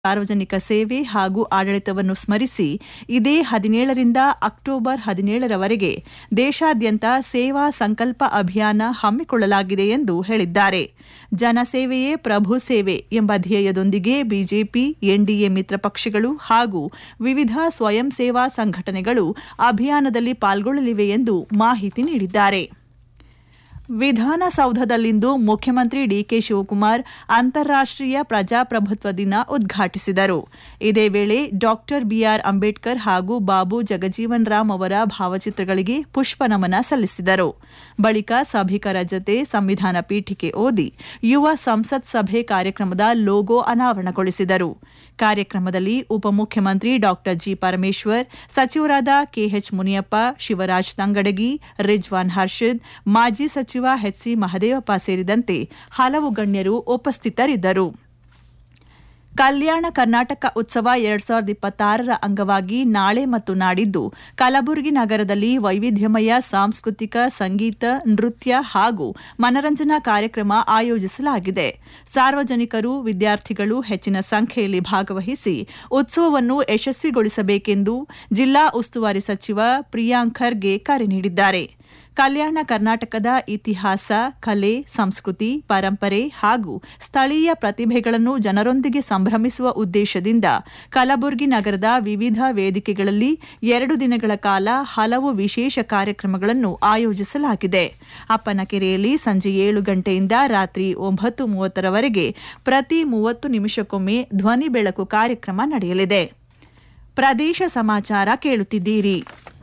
ಸಾರ್ವಜನಿಕ ಸೇವೆ ಹಾಗೂ ಆಡಳಿತವನ್ನು ಸ್ಮರಿಸಿ ಇದೇ ಹದಿನೇಳರಿಂದ ಅಕ್ಟೋಬರ್ ಹದಿನೇಳರವರೆಗೆ ದೇಶಾದ್ಯಂತ ಸೇವಾ ಸಂಕಲ್ಪ ಅಭಿಯಾನ ಹಮ್ಮಿಕೊಳ್ಳಲಾಗಿದೆ ಎಂದು ಹೇಳಿದ್ದಾರೆ ಜನಸೇವೆಯೇ ಪ್ರಭು ಸೇವೆ ಎಂಬ ಧ್ಯೇಯದೊಂದಿಗೆ ಬಿಜೆಪಿ ಎನ್ಡಿಎ ಮಿತ್ರ ಪಕ್ಷಗಳು ಹಾಗೂ ವಿವಿಧ ಸ್ವಯಂ ಸೇವಾ ಸಂಘಟನೆಗಳು ಅಭಿಯಾನದಲ್ಲಿ ಪಾಲ್ಗೊಳ್ಳಲಿವೆ ಎಂದು ಮಾಹಿತಿ ನೀಡಿದ್ದಾರೆ ವಿಧಾನಸೌಧದಲ್ಲಿಂದು ಮುಖ್ಯಮಂತ್ರಿ ಡಿಕೆ ಶಿವಕುಮಾರ್ ಅಂತಾರಾಷ್ಟೀಯ ಪ್ರಜಾಪ್ರಭುತ್ವ ದಿನ ಉದ್ಘಾಟಿಸಿದರು ಇದೇ ವೇಳೆ ಡಾಕ್ಟರ್ ಬಿಆರ್ ಅಂಬೇಡ್ಕರ್ ಹಾಗೂ ಬಾಬು ಜಗಜೀವನ್ ರಾಮ್ ಅವರ ಭಾವಚಿತ್ರಗಳಿಗೆ ಪುಷ್ಪನಮನ ಸಲ್ಲಿಸಿದರು ಬಳಿಕ ಸಭಿಕರ ಜತೆ ಸಂವಿಧಾನ ಪೀಠಿಕೆ ಓದಿ ಯುವ ಸಂಸತ್ ಸಭೆ ಕಾರ್ಯಕ್ರಮದ ಲೋಗೋ ಅನಾವರಣಗೊಳಿಸಿದರು ಕಾರ್ಯಕ್ರಮದಲ್ಲಿ ಉಪಮುಖ್ಯಮಂತ್ರಿ ಡಾಕ್ಟರ್ ಜಿ ಪರಮೇಶ್ವರ್ ಸಚಿವರಾದ ಕೆಎಚ್ ಮುನಿಯಪ್ಪ ಶಿವರಾಜ್ ತಂಗಡಗಿ ರಿಜ್ವಾನ್ ಹರ್ಷದ್ ಮಾಜಿ ಸಚಿವ ಎಚ್ಸಿ ಮಹದೇವಪ್ಪ ಸೇರಿದಂತೆ ಹಲವು ಗಣ್ಯರು ಉಪಸ್ಥಿತರಿದ್ದರು ಕಲ್ಯಾಣ ಕರ್ನಾಟಕ ಉತ್ಸವ ಎರಡ್ ಸಾವಿರದ ಇಪ್ಪತ್ತಾರರ ಅಂಗವಾಗಿ ನಾಳೆ ಮತ್ತು ನಾಡಿದ್ದು ಕಲಬುರಗಿ ನಗರದಲ್ಲಿ ವೈವಿಧ್ಯಮಯ ಸಾಂಸ್ಕೃತಿಕ ಸಂಗೀತ ನೃತ್ಯ ಹಾಗೂ ಮನರಂಜನಾ ಕಾರ್ಯಕ್ರಮ ಆಯೋಜಿಸಲಾಗಿದೆ ಸಾರ್ವಜನಿಕರು ವಿದ್ಯಾರ್ಥಿಗಳು ಹೆಚ್ಚಿನ ಸಂಖ್ಯೆಯಲ್ಲಿ ಭಾಗವಹಿಸಿ ಉತ್ಸವವನ್ನು ಯಶಸ್ವಿಗೊಳಿಸಬೇಕೆಂದು ಜಿಲ್ಲಾ ಉಸ್ತುವಾರಿ ಸಚಿವ ಪ್ರಿಯಾಂಕ್ ಖರ್ಗೆ ಕರೆ ನೀಡಿದ್ದಾರೆ ಕಲ್ಯಾಣ ಕರ್ನಾಟಕದ ಇತಿಹಾಸ ಕಲೆ ಸಂಸ್ಕೃತಿ ಪರಂಪರೆ ಹಾಗೂ ಸ್ಥಳೀಯ ಪ್ರತಿಭೆಗಳನ್ನು ಜನರೊಂದಿಗೆ ಸಂಭ್ರಮಿಸುವ ಉದ್ದೇಶದಿಂದ ಕಲಬುರಗಿ ನಗರದ ವಿವಿಧ ವೇದಿಕೆಗಳಲ್ಲಿ ಎರಡು ದಿನಗಳ ಕಾಲ ಹಲವು ವಿಶೇಷ ಕಾರ್ಯಕ್ರಮಗಳನ್ನು ಆಯೋಜಿಸಲಾಗಿದೆ ಅಪ್ಪನಕೆರೆಯಲ್ಲಿ ಸಂಜೆ ಏಳು ಗಂಟೆಯಿಂದ ರಾತ್ರಿ ಒಂಬತ್ತು ಮೂವತ್ತರವರೆಗೆ ಪ್ರತಿ ಮೂವತ್ತು ನಿಮಿಷಕ್ಕೊಮ್ಮೆ ಧ್ವನಿ ಬೆಳಕು ಕಾರ್ಯಕ್ರಮ ನಡೆಯಲಿದೆ ಪ್ರದೇಶ ಸಮಾಚಾರ ಕೇಳುತ್ತಿದ್ದೀರಿ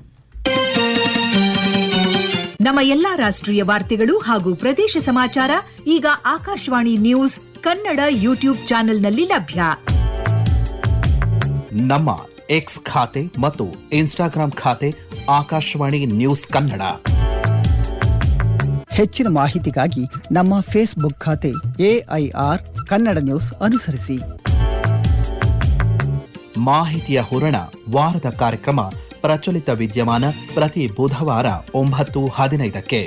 ನಮ್ಮ ಎಲ್ಲಾ ರಾಷ್ಟ್ರೀಯ ವಾರ್ತೆಗಳು ಹಾಗೂ ಪ್ರದೇಶ ಸಮಾಚಾರ ಈಗ ಆಕಾಶವಾಣಿ ನ್ಯೂಸ್ ಕನ್ನಡ ಯೂಟ್ಯೂಬ್ ಚಾನೆಲ್ನಲ್ಲಿ ಲಭ್ಯ ನಮ್ಮ ಎಕ್ಸ್ ಖಾತೆ ಮತ್ತು ಇನ್ಸ್ಟಾಗ್ರಾಂ ಖಾತೆ ಆಕಾಶವಾಣಿ ನ್ಯೂಸ್ ಕನ್ನಡ ಹೆಚ್ಚಿನ ಮಾಹಿತಿಗಾಗಿ ನಮ್ಮ ಫೇಸ್ಬುಕ್ ಖಾತೆ ಎಐಆರ್ ಕನ್ನಡ ನ್ಯೂಸ್ ಅನುಸರಿಸಿ ಮಾಹಿತಿಯ ಹೂರಣ ವಾರದ ಕಾರ್ಯಕ್ರಮ ಪ್ರಚಲಿತ ವಿದ್ಯಮಾನ ಪ್ರತಿ ಬುಧವಾರ ಒಂಬತ್ತು ಹದಿನೈದಕ್ಕೆ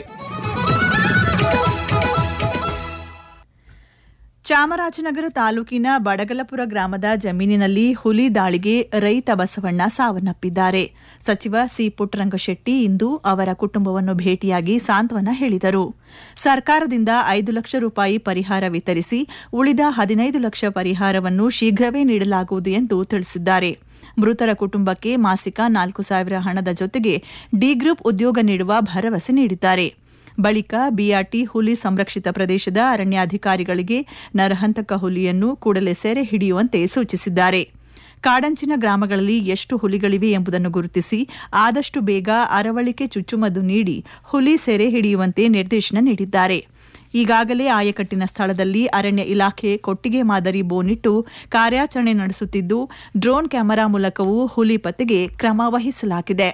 ಚಾಮರಾಜನಗರ ತಾಲೂಕಿನ ಬಡಗಲಪುರ ಗ್ರಾಮದ ಜಮೀನಿನಲ್ಲಿ ಹುಲಿ ದಾಳಿಗೆ ರೈತ ಬಸವಣ್ಣ ಸಾವನ್ನಪ್ಪಿದ್ದಾರೆ ಸಚಿವ ಸಿ ಪುಟ್ಟರಂಗಶೆಟ್ಟಿ ಇಂದು ಅವರ ಕುಟುಂಬವನ್ನು ಭೇಟಿಯಾಗಿ ಸಾಂತ್ವನ ಹೇಳಿದರು ಸರ್ಕಾರದಿಂದ ಐದು ಲಕ್ಷ ರೂಪಾಯಿ ಪರಿಹಾರ ವಿತರಿಸಿ ಉಳಿದ ಹದಿನೈದು ಲಕ್ಷ ಪರಿಹಾರವನ್ನು ಶೀಘ್ರವೇ ನೀಡಲಾಗುವುದು ಎಂದು ತಿಳಿಸಿದ್ದಾರೆ ಮೃತರ ಕುಟುಂಬಕ್ಕೆ ಮಾಸಿಕ ನಾಲ್ಕು ಸಾವಿರ ಹಣದ ಜೊತೆಗೆ ಡಿ ಗ್ರೂಪ್ ಉದ್ಯೋಗ ನೀಡುವ ಭರವಸೆ ನೀಡಿದ್ದಾರೆ ಬಳಿಕ ಬಿಆರ್ಟಿ ಹುಲಿ ಸಂರಕ್ಷಿತ ಪ್ರದೇಶದ ಅರಣ್ಯಾಧಿಕಾರಿಗಳಿಗೆ ನರಹಂತಕ ಹುಲಿಯನ್ನು ಕೂಡಲೇ ಸೆರೆ ಹಿಡಿಯುವಂತೆ ಸೂಚಿಸಿದ್ದಾರೆ ಕಾಡಂಚಿನ ಗ್ರಾಮಗಳಲ್ಲಿ ಎಷ್ಟು ಹುಲಿಗಳಿವೆ ಎಂಬುದನ್ನು ಗುರುತಿಸಿ ಆದಷ್ಟು ಬೇಗ ಅರವಳಿಕೆ ಚುಚ್ಚುಮದ್ದು ನೀಡಿ ಹುಲಿ ಸೆರೆ ಹಿಡಿಯುವಂತೆ ನಿರ್ದೇಶನ ನೀಡಿದ್ದಾರೆ ಈಗಾಗಲೇ ಆಯಕಟ್ಟಿನ ಸ್ಥಳದಲ್ಲಿ ಅರಣ್ಯ ಇಲಾಖೆ ಕೊಟ್ಟಿಗೆ ಮಾದರಿ ಬೋನಿಟ್ಟು ಕಾರ್ಯಾಚರಣೆ ನಡೆಸುತ್ತಿದ್ದು ಡ್ರೋನ್ ಕ್ಯಾಮೆರಾ ಮೂಲಕವೂ ಹುಲಿ ಪತ್ತೆಗೆ ಕ್ರಮ ವಹಿಸಲಾಗಿದೆ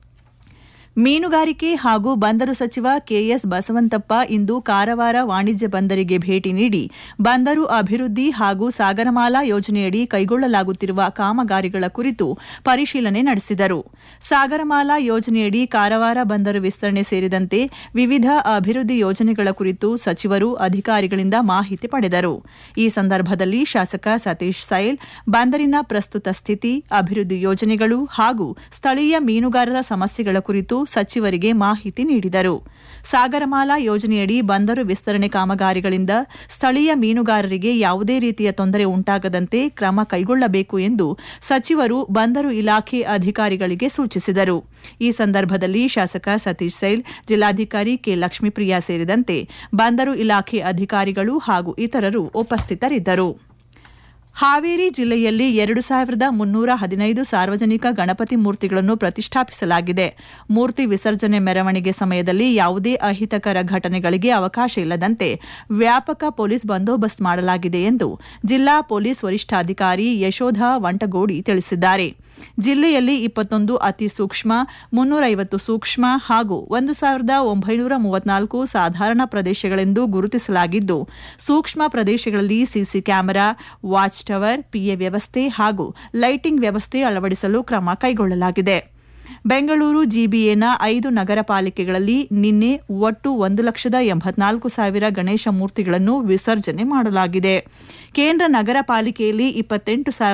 ಮೀನುಗಾರಿಕೆ ಹಾಗೂ ಬಂದರು ಸಚಿವ ಕೆಎಸ್ ಬಸವಂತಪ್ಪ ಇಂದು ಕಾರವಾರ ವಾಣಿಜ್ಯ ಬಂದರಿಗೆ ಭೇಟಿ ನೀಡಿ ಬಂದರು ಅಭಿವೃದ್ಧಿ ಹಾಗೂ ಸಾಗರಮಾಲಾ ಯೋಜನೆಯಡಿ ಕೈಗೊಳ್ಳಲಾಗುತ್ತಿರುವ ಕಾಮಗಾರಿಗಳ ಕುರಿತು ಪರಿಶೀಲನೆ ನಡೆಸಿದರು ಸಾಗರಮಾಲಾ ಯೋಜನೆಯಡಿ ಕಾರವಾರ ಬಂದರು ವಿಸ್ತರಣೆ ಸೇರಿದಂತೆ ವಿವಿಧ ಅಭಿವೃದ್ಧಿ ಯೋಜನೆಗಳ ಕುರಿತು ಸಚಿವರು ಅಧಿಕಾರಿಗಳಿಂದ ಮಾಹಿತಿ ಪಡೆದರು ಈ ಸಂದರ್ಭದಲ್ಲಿ ಶಾಸಕ ಸತೀಶ್ ಸೈಲ್ ಬಂದರಿನ ಪ್ರಸ್ತುತ ಸ್ಥಿತಿ ಅಭಿವೃದ್ಧಿ ಯೋಜನೆಗಳು ಹಾಗೂ ಸ್ಥಳೀಯ ಮೀನುಗಾರರ ಸಮಸ್ಯೆಗಳ ಕುರಿತು ಸಚಿವರಿಗೆ ಮಾಹಿತಿ ನೀಡಿದರು ಸಾಗರಮಾಲಾ ಯೋಜನೆಯಡಿ ಬಂದರು ವಿಸ್ತರಣೆ ಕಾಮಗಾರಿಗಳಿಂದ ಸ್ಥಳೀಯ ಮೀನುಗಾರರಿಗೆ ಯಾವುದೇ ರೀತಿಯ ತೊಂದರೆ ಉಂಟಾಗದಂತೆ ಕ್ರಮ ಕೈಗೊಳ್ಳಬೇಕು ಎಂದು ಸಚಿವರು ಬಂದರು ಇಲಾಖೆ ಅಧಿಕಾರಿಗಳಿಗೆ ಸೂಚಿಸಿದರು ಈ ಸಂದರ್ಭದಲ್ಲಿ ಶಾಸಕ ಸತೀಶ್ ಸೈಲ್ ಜಿಲ್ಲಾಧಿಕಾರಿ ಕೆ ಲಕ್ಷ್ಮೀಪ್ರಿಯಾ ಸೇರಿದಂತೆ ಬಂದರು ಇಲಾಖೆ ಅಧಿಕಾರಿಗಳು ಹಾಗೂ ಇತರರು ಉಪಸ್ಥಿತರಿದ್ದರು ಹಾವೇರಿ ಜಿಲ್ಲೆಯಲ್ಲಿ ಎರಡು ಸಾವಿರದ ಮುನ್ನೂರ ಹದಿನೈದು ಸಾರ್ವಜನಿಕ ಗಣಪತಿ ಮೂರ್ತಿಗಳನ್ನು ಪ್ರತಿಷ್ಠಾಪಿಸಲಾಗಿದೆ ಮೂರ್ತಿ ವಿಸರ್ಜನೆ ಮೆರವಣಿಗೆ ಸಮಯದಲ್ಲಿ ಯಾವುದೇ ಅಹಿತಕರ ಘಟನೆಗಳಿಗೆ ಅವಕಾಶ ಇಲ್ಲದಂತೆ ವ್ಯಾಪಕ ಪೊಲೀಸ್ ಬಂದೋಬಸ್ತ್ ಮಾಡಲಾಗಿದೆ ಎಂದು ಜಿಲ್ಲಾ ಪೊಲೀಸ್ ವರಿಷ್ಠಾಧಿಕಾರಿ ಯಶೋಧ ವಂಟಗೋಡಿ ತಿಳಿಸಿದ್ದಾರೆ ಜಿಲ್ಲೆಯಲ್ಲಿ ಇಪ್ಪತ್ತೊಂದು ಅತಿ ಸೂಕ್ಷ್ಮ ಮುನ್ನೂರೈವತ್ತು ಸೂಕ್ಷ್ಮ ಹಾಗೂ ಒಂದು ಸಾವಿರದ ಒಂಬೈನೂರ ಮೂವತ್ನಾಲ್ಕು ಸಾಧಾರಣ ಪ್ರದೇಶಗಳೆಂದು ಗುರುತಿಸಲಾಗಿದ್ದು ಸೂಕ್ಷ್ಮ ಪ್ರದೇಶಗಳಲ್ಲಿ CC camera watch tower PA ವ್ಯವಸ್ಥೆ ಹಾಗೂ ಲೈಟಿಂಗ್ ವ್ಯವಸ್ಥೆ ಅಳವಡಿಸಲು ಕ್ರಮ ಕೈಗೊಳ್ಳಲಾಗಿದೆ ಬೆಂಗಳೂರು ಜಿಬಿಎನ ಐದು ನಗರ ಪಾಲಿಕೆಗಳಲ್ಲಿ ನಿನ್ನೆ ಒಟ್ಟು ಒಂದು ಲಕ್ಷದ ಎಂಬತ್ನಾಲ್ಕು ಸಾವಿರ ಗಣೇಶ ಮೂರ್ತಿಗಳನ್ನು ವಿಸರ್ಜನೆ ಮಾಡಲಾಗಿದೆ ಕೇಂದ್ರ ನಗರ ಪಾಲಿಕೆಯಲ್ಲಿ ಇಪ್ಪತ್ತೆಂಟು ಸಾವಿರ